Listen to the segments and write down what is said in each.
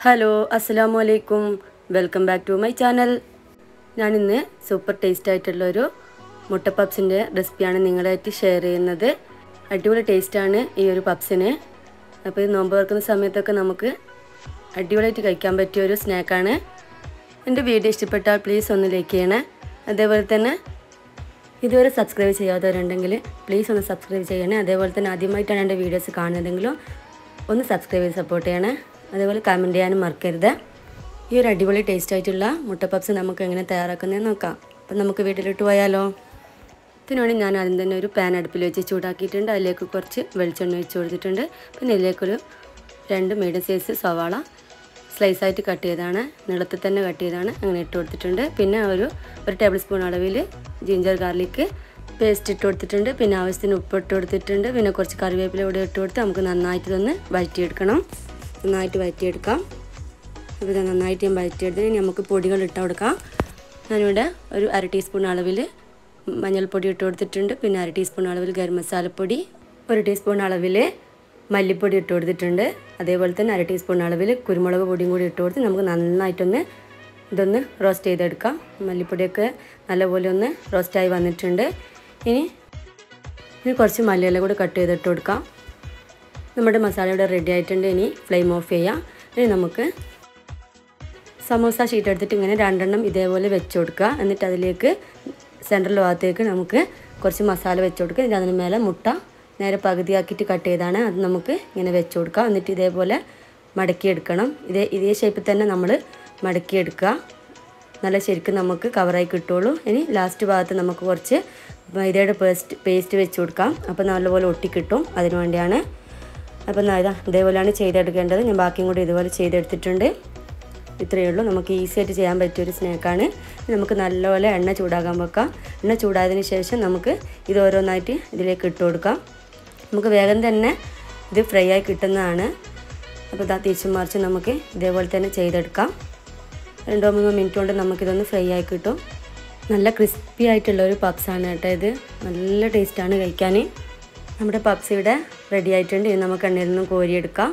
hello അസ്സലാമു അലൈക്കും welcome back to my channel ഞാനിന്ന് സൂപ്പർ ടേസ്റ്റ് ആയിട്ടുള്ള ഒരു മുട്ട പപ്സിൻ്റെ റെസിപ്പിയാണ് നിങ്ങളായിട്ട് ഷെയർ ചെയ്യുന്നത് അടിപൊളി ടേസ്റ്റാണ് ഈ ഒരു പപ്സിന് അപ്പോൾ ഇത് നോമ്പ് തുറക്കുന്ന സമയത്തൊക്കെ നമുക്ക് അടിപൊളിയായിട്ട് കഴിക്കാൻ പറ്റിയ ഒരു സ്നാക്കാണ് എൻ്റെ വീഡിയോ ഇഷ്ടപ്പെട്ടാൽ പ്ലീസ് ഒന്ന് ലൈക്ക് ചെയ്യണേ അതേപോലെ തന്നെ ഇതുവരെ സബ്സ്ക്രൈബ് ചെയ്യാത്തവരുണ്ടെങ്കിൽ പ്ലീസ് ഒന്ന് സബ്സ്ക്രൈബ് ചെയ്യണേ അതേപോലെ തന്നെ ആദ്യമായിട്ടാണ് എൻ്റെ വീഡിയോസ് കാണുന്നതെങ്കിലും ഒന്ന് സബ്സ്ക്രൈബ് ചെയ്ത് സപ്പോർട്ട് ചെയ്യണേ അതേപോലെ കമൻറ്റ് ചെയ്യാനും മറക്കരുത് ഈ ഒരു അടിപൊളി ടേസ്റ്റ് ആയിട്ടുള്ള മുട്ട പപ്സ് നമുക്ക് എങ്ങനെ തയ്യാറാക്കുന്നതെന്ന് നോക്കാം അപ്പം നമുക്ക് വീട്ടിലിട്ട് പോയാലോ ഇതിനുവേണ്ടി ഞാൻ ആദ്യം തന്നെ ഒരു പാൻ അടുപ്പിൽ വെച്ച് ചൂടാക്കിയിട്ടുണ്ട് അതിലേക്ക് കുറച്ച് വെളിച്ചെണ്ണ ഒഴിച്ച് കൊടുത്തിട്ടുണ്ട് പിന്നെ ഇതിലേക്കൊരു രണ്ട് മീഡിയം സൈസ് സവാള സ്ലൈസായിട്ട് കട്ട് ചെയ്താണ് നീളത്തിൽ തന്നെ കട്ട് ചെയ്താണ് അങ്ങനെ ഇട്ട് കൊടുത്തിട്ടുണ്ട് പിന്നെ ഒരു ഒരു ടേബിൾ സ്പൂൺ അളവിൽ ജിഞ്ചർ ഗാർലിക്ക് പേസ്റ്റ് ഇട്ട് കൊടുത്തിട്ടുണ്ട് പിന്നെ ആവശ്യത്തിന് ഉപ്പ് ഇട്ട് കൊടുത്തിട്ടുണ്ട് പിന്നെ കുറച്ച് കറിവേപ്പില കൂടെ ഇട്ട് കൊടുത്ത് നമുക്ക് നന്നായിട്ട് ഇതൊന്ന് വഴറ്റിയെടുക്കണം നന്നായിട്ട് വഴറ്റിയെടുക്കാം അപ്പോൾ ഇത് നന്നായിട്ട് ഞാൻ വഴറ്റിയെടുത്ത് ഇനി നമുക്ക് പൊടികൾ ഇട്ട് കൊടുക്കാം ഞാനിവിടെ ഒരു അര ടീസ്പൂൺ അളവിൽ മഞ്ഞൾപ്പൊടി ഇട്ട് കൊടുത്തിട്ടുണ്ട് പിന്നെ അര ടീസ്പൂൺ അളവിൽ ഗരം മസാലപ്പൊടി ഒരു ടീസ്പൂൺ അളവിൽ മല്ലിപ്പൊടി ഇട്ട് കൊടുത്തിട്ടുണ്ട് അതേപോലെ തന്നെ അര ടീസ്പൂൺ അളവിൽ കുരുമുളക് പൊടിയും കൂടി ഇട്ട് കൊടുത്ത് നമുക്ക് നന്നായിട്ടൊന്ന് ഇതൊന്ന് റോസ്റ്റ് ചെയ്തെടുക്കാം മല്ലിപ്പൊടിയൊക്കെ നല്ലപോലെ ഒന്ന് റോസ്റ്റായി വന്നിട്ടുണ്ട് ഇനി ഇനി കുറച്ച് മല്ലിയില കൂടി കട്ട് ചെയ്തിട്ട് കൊടുക്കാം നമ്മുടെ മസാല ഇവിടെ റെഡി ആയിട്ടുണ്ട് ഇനി ഫ്ലെയിം ഓഫ് ചെയ്യാം ഇനി നമുക്ക് സമോസ ഷീറ്റ് എടുത്തിട്ട് ഇങ്ങനെ രണ്ടെണ്ണം ഇതേപോലെ വെച്ച് കൊടുക്കുക എന്നിട്ട് അതിലേക്ക് സെൻട്രൽ ഭാഗത്തേക്ക് നമുക്ക് കുറച്ച് മസാല വെച്ച് കൊടുക്കുക എന്നിട്ട് അതിന് മേലെ മുട്ട നേരെ പകുതിയാക്കിയിട്ട് കട്ട് ചെയ്താണ് അത് നമുക്ക് ഇങ്ങനെ വെച്ച് കൊടുക്കുക എന്നിട്ട് ഇതേപോലെ മടക്കിയെടുക്കണം ഇതേ ഇതേ ഷേപ്പിൽ തന്നെ നമ്മൾ മടക്കിയെടുക്കുക നല്ല ശരിക്കും നമുക്ക് കവറായി കിട്ടുള്ളൂ ഇനി ലാസ്റ്റ് ഭാഗത്ത് നമുക്ക് കുറച്ച് മൈദയുടെ പേസ്റ്റ് പേസ്റ്റ് വെച്ച് കൊടുക്കാം അപ്പോൾ നല്ലപോലെ ഒട്ടിക്കിട്ടും അതിനു വേണ്ടിയാണ് അപ്പോൾ ഇതാ ഇതേപോലെയാണ് ചെയ്തെടുക്കേണ്ടത് ഞാൻ ബാക്കിയും കൂടി ഇതുപോലെ ചെയ്തെടുത്തിട്ടുണ്ട് ഇത്രയേ ഉള്ളൂ നമുക്ക് ഈസി ആയിട്ട് ചെയ്യാൻ പറ്റിയൊരു സ്നാക്കാണ് നമുക്ക് നല്ലപോലെ എണ്ണ ചൂടാക്കാൻ വെക്കാം എണ്ണ ചൂടായതിന് ശേഷം നമുക്ക് ഇത് ഓരോന്നായിട്ട് ഇതിലേക്ക് ഇട്ട് കൊടുക്കാം നമുക്ക് വേഗം തന്നെ ഇത് ഫ്രൈ ആയി കിട്ടുന്നതാണ് അപ്പോൾ ഇതാ തിരിച്ചും മറിച്ച് നമുക്ക് ഇതേപോലെ തന്നെ ചെയ്തെടുക്കാം രണ്ടോ മൂന്നോ മിനിറ്റ് കൊണ്ട് നമുക്കിതൊന്ന് ഫ്രൈ ആയി കിട്ടും നല്ല ക്രിസ്പി ആയിട്ടുള്ള ഒരു പപ്സാണ് കേട്ടോ ഇത് നല്ല ടേസ്റ്റാണ് കഴിക്കാൻ നമ്മുടെ പപ്സ് ഇവിടെ റെഡി ആയിട്ടുണ്ട് ഇനി നമുക്ക് എണ്ണയിൽ നിന്ന് കോരിയെടുക്കാം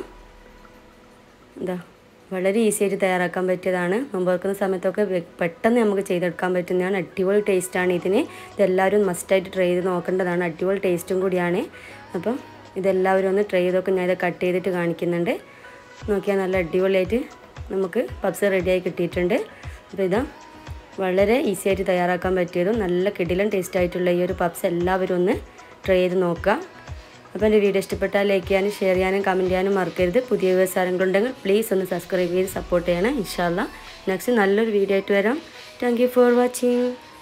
എന്താ വളരെ ഈസി ആയിട്ട് തയ്യാറാക്കാൻ പറ്റിയതാണ് മുമ്പ് വെക്കുന്ന സമയത്തൊക്കെ പെട്ടെന്ന് നമുക്ക് ചെയ്തെടുക്കാൻ പറ്റുന്നതാണ് അടിപൊളി ടേസ്റ്റാണ് ഇതിന് ഇതെല്ലാവരും മസ്റ്റായിട്ട് ട്രൈ ചെയ്ത് നോക്കേണ്ടതാണ് അടിപൊളി ടേസ്റ്റും കൂടിയാണ് അപ്പം ഇതെല്ലാവരും ഒന്ന് ട്രൈ ചെയ്തൊക്കെ ഞാൻ ഇത് കട്ട് ചെയ്തിട്ട് കാണിക്കുന്നുണ്ട് നോക്കിയാൽ നല്ല അടിപൊളിയായിട്ട് നമുക്ക് പപ്സ് റെഡിയായി കിട്ടിയിട്ടുണ്ട് അപ്പോൾ ഇതാ വളരെ ഈസി ആയിട്ട് തയ്യാറാക്കാൻ പറ്റിയതും നല്ല കിടിലൻ ടേസ്റ്റ് ആയിട്ടുള്ള ഈ ഒരു പപ്സ് എല്ലാവരും ഒന്ന് ട്രൈ ചെയ്ത് നോക്കുക അപ്പോൾ എൻ്റെ വീഡിയോ ഇഷ്ടപ്പെട്ടാൽ ലൈക്ക് ചെയ്യാനും ഷെയർ ചെയ്യാനും കമൻറ്റ് ചെയ്യാനും മറക്കരുത് പുതിയ വ്യവസായങ്ങളുണ്ടെങ്കിൽ പ്ലീസ് ഒന്ന് സബ്സ്ക്രൈബ് ചെയ്ത് സപ്പോർട്ട് ചെയ്യണം ഇൻഷാല്ല നെക്സ്റ്റ് നല്ലൊരു വീഡിയോ ആയിട്ട് വരാം താങ്ക് യു ഫോർ വാച്ചിങ്